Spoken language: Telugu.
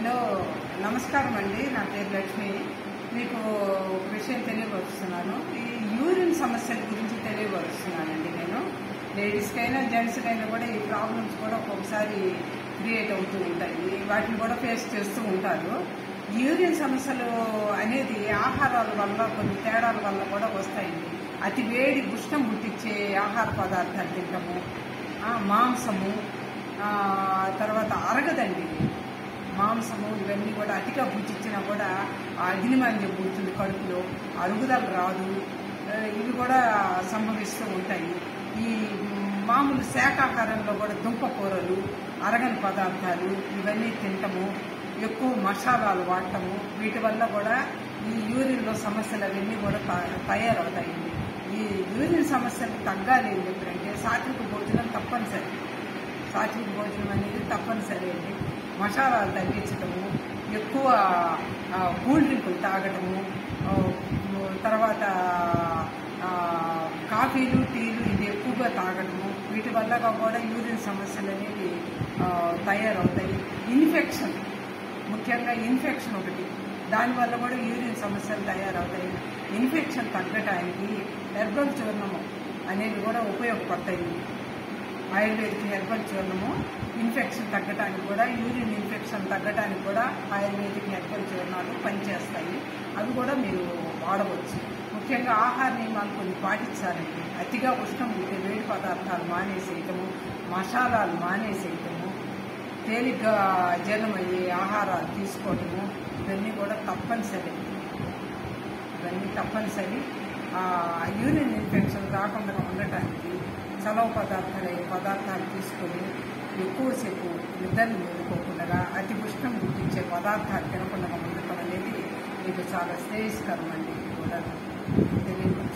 హలో నమస్కారం అండి నా పేరు లక్ష్మి మీకు ఒక విషయం తెలియపరుస్తున్నాను ఈ యూరిన్ సమస్యల గురించి తెలియపరుస్తున్నానండి నేను లేడీస్కైనా జెంట్స్కైనా కూడా ఈ ప్రాబ్లమ్స్ కూడా ఒక్కొక్కసారి క్రియేట్ అవుతూ ఉంటాయి వాటిని కూడా ఫేస్ చేస్తూ ఉంటారు యూరిన్ సమస్యలు అనేది ఆహారాల వల్ల కొన్ని తేడాల వల్ల కూడా వస్తాయండి అతి వేడి ఉష్ణం పుట్టించే ఆహార పదార్థాలు తింటాము ఆ, మాంసము ఆ, తర్వాత అరగదండి మాంసము ఇవన్నీ కూడా అతిగా భుజించినా కూడా ఆ అగ్నిమాంద్యం పుడుతుంది కడుపులో అరుగుదల రాదు ఆ, ఇవి కూడా సంభవిస్తూ ఉంటాయి ఈ మామూలు శాకాహారంలో కూడా దుంప కూరలు అరగని పదార్థాలు ఇవన్నీ తింటము ఎక్కువ మసాలాలు వాడటము వీటి వల్ల కూడా ఈ యూరిన్లో సమస్యలు అవన్నీ కూడా త- తయారవుతాయండి ఈ యూరిన్ సమస్యలు తగ్గాలి అని చెప్పారంటే సాత్విక భోజనం తప్పనిసరి సాత్విక భోజనం అనేది తప్పనిసరి అండి మసాలాలు తగ్గించడము ఎక్కువ ఆ, కూల్ డ్రింకులు తాగడము ఆ, తర్వాత ఆ, కాఫీలు టీలు ఇది ఎక్కువగా తాగడము వీటి వల్ల కూడా యూరిన్ సమస్యలు అనేవి ఆ, తయారవుతాయి ఇన్ఫెక్షన్ ముఖ్యంగా ఇన్ఫెక్షన్ ఒకటి దానివల్ల కూడా యూరిన్ సమస్యలు తయారవుతాయి ఇన్ఫెక్షన్ తగ్గటానికి హెర్బల్ చూర్ణము అనేవి కూడా ఉపయోగపడతాయి ఆయుర్వేదిక్ హెర్బల్ చూర్ణము ఇన్ఫెక్షన్ తగ్గటానికి కూడా యూరిన్ ఇన్ఫెక్షన్ తగ్గటానికి కూడా ఆయుర్వేదిక్ హెర్బల్ చూర్ణాలు పనిచేస్తాయి అవి కూడా మీరు వాడవచ్చు ముఖ్యంగా ఆహార నియమాలు కొన్ని పాటించాలండి అతిగా ఉష్ణం ఉంటే వేడి పదార్థాలు మానేసేయటము మసాలాలు మానేసేయటము తేలిగ్గా జీర్ణమయ్యే ఆహారాలు తీసుకోవటము ఇవన్నీ కూడా తప్పనిసరి ఇవన్నీ తప్పనిసరి ఆ, యూరిన్ ఇన్ఫెక్షన్ రాకుండా ఉండటానికి చలవ పదార్థాలు అయ్యే పదార్థాలు తీసుకొని ఎక్కువసేపు నిద్రను మేలుకోకుండా అతి ఉష్ణం గుర్తించే పదార్థాలు తినకుండా ఉండటం అనేది మీకు చాలా శ్రేయస్కరం అండి కూడా తెలియదు